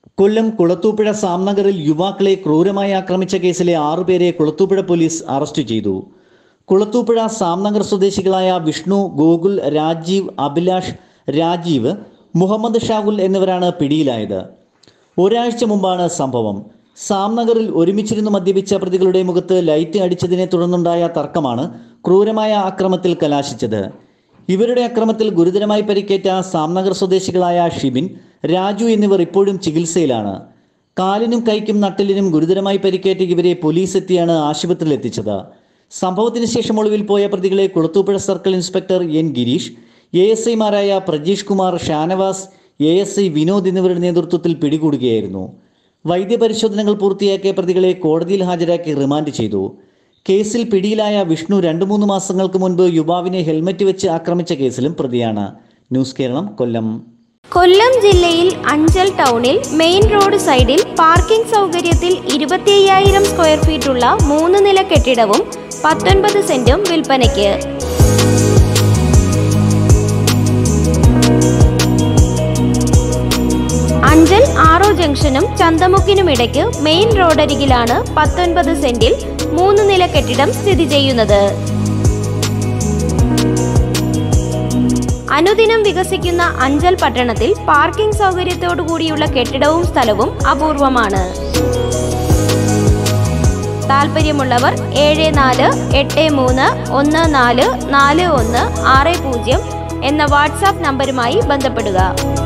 കൊല്ലം കുളത്തൂപ്പുഴ സാംനഗറിൽ യുവാക്കളെ ക്രൂരമായി ആക്രമിച്ച കേസിലെ ആറുപേരെ കുളത്തൂപ്പുഴ പോലീസ് അറസ്റ്റ് ചെയ്തു കുളത്തൂപ്പുഴ സാംനഗർ സ്വദേശികളായ വിഷ്ണു ഗോകുൽ രാജീവ് അഭിലാഷ് രാജീവ് മുഹമ്മദ് ഷാഹുൽ എന്നിവരാണ് പിടിയിലായത് ഒരാഴ്ച മുമ്പാണ് സംഭവം സാംനഗറിൽ ഒരുമിച്ചിരുന്ന് മദ്യപിച്ച പ്രതികളുടെ മുഖത്ത് ലൈറ്റ് അടിച്ചതിനെ തുടർന്നുണ്ടായ തർക്കമാണ് ക്രൂരമായ ആക്രമത്തിൽ കലാശിച്ചത് ഇവരുടെ അക്രമത്തിൽ ഗുരുതരമായി പരിക്കേറ്റ സാംനഗർ സ്വദേശികളായ ഷിബിൻ രാജു എന്നിവർ ഇപ്പോഴും ചികിത്സയിലാണ് കാലിനും കൈക്കും നട്ടിലിനും ഗുരുതരമായി പരിക്കേറ്റ ഇവരെ പോലീസ് എത്തിയാണ് ആശുപത്രിയിൽ എത്തിച്ചത് സംഭവത്തിന് ശേഷം ഒളിവിൽ പോയ പ്രതികളെ Kulathupuzha circle inspector N Girish A S ഐമാരായ Prajeesh Kumar Shanavas A S I Vinod എന്നിവരുടെ നേതൃത്വത്തിൽ പിടികൂടുകയായിരുന്നു വൈദ്യപരിശോധനകൾ പൂർത്തിയാക്കിയ പ്രതികളെ കോടതിയിൽ ഹാജരാക്കി റിമാൻഡ് ചെയ്തു കേസിൽ പിടിയിലായ വിഷ്ണു രണ്ടു മൂന്ന് മാസങ്ങൾക്ക് മുൻപ് യുവാവിനെ ഹെൽമറ്റ് വെച്ച് ആക്രമിച്ച കേസിലും പ്രതിയാണ് ന്യൂസ് കേരളം കൊല്ലം കൊല്ലം ജില്ലയിൽ അഞ്ചൽ ടൗണിൽ മെയിൻ റോഡ് സൈഡിൽ പാർക്കിംഗ് സൗകര്യത്തിൽ ഇരുപത്തി അയ്യായിരം സ്ക്വയർ ഫീറ്റുള്ള മൂന്ന് നില കെട്ടിടവും പത്തൊൻപത് സെന്റും വിൽപ്പനയ്ക്ക് അഞ്ചൽ ആറോ ജംഗ്ഷനും ചന്തമുക്കിനും ഇടയ്ക്ക് മെയിൻ റോഡരികിലാണ് പത്തൊൻപത് സെന്റിൽ മൂന്ന് നില കെട്ടിടം സ്ഥിതി ചെയ്യുന്നത് അനുദിനം വികസിക്കുന്ന അഞ്ചൽ പട്ടണത്തിൽ പാർക്കിംഗ് സൗകര്യത്തോടു കൂടിയുള്ള കെട്ടിടവും സ്ഥലവും അപൂർവമാണ് താല്പര്യമുള്ളവർ ഏഴ് നാല് എട്ട് മൂന്ന് ഒന്ന് നാല് നാല് ഒന്ന് ആറ് പൂജ്യം എന്ന വാട്സാപ്പ് നമ്പരുമായി ബന്ധപ്പെടുക